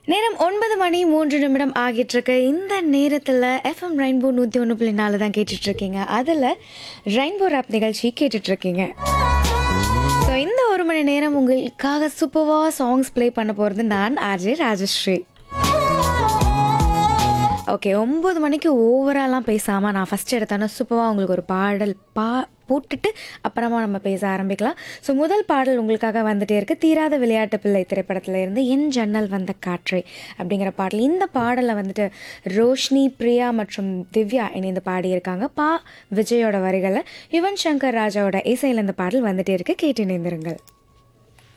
நேரம் ஒன்பது மணி மூன்று நிமிடம் ஆகிட்டு இருக்கு இந்த நேரத்தில் எஃப்எம் ரெயின்போ நூற்றி ஒன்று புள்ளி நாலு தான் கேட்டுட்டு இருக்கீங்க அதில் ரெயின்போ ராப் நிகழ்ச்சி கேட்டுட்டு இருக்கீங்க ஸோ இந்த ஒரு மணி நேரம் உங்களுக்காக சூப்பராக சாங்ஸ் ப்ளே பண்ண போகிறது நான் ஆர்ஜே ராஜஸ்ரீ ஓகே ஒம்பது மணிக்கு ஓவராலாம் பேசாமல் நான் ஃபஸ்ட் எடுத்தானே சூப்பராக உங்களுக்கு ஒரு பாடல் பா போட்டுட்டு அப்புறமா நம்ம பேச ஆரம்பிக்கலாம் ஸோ முதல் பாடல் உங்களுக்காக வந்துட்டே இருக்கு தீராத விளையாட்டு பிள்ளை திரைப்படத்தில் இருந்து என் ஜன்னல் வந்த காற்றை அப்படிங்கிற பாடல் இந்த பாடலை வந்துட்டு ரோஷினி பிரியா மற்றும் திவ்யா இணைந்து பாடியிருக்காங்க பா விஜயோட வரிகளை யுவன் சங்கர் ராஜாவோட இசையில் இந்த பாடல் வந்துட்டே இருக்கு கேட்டு இணைந்திருங்கள்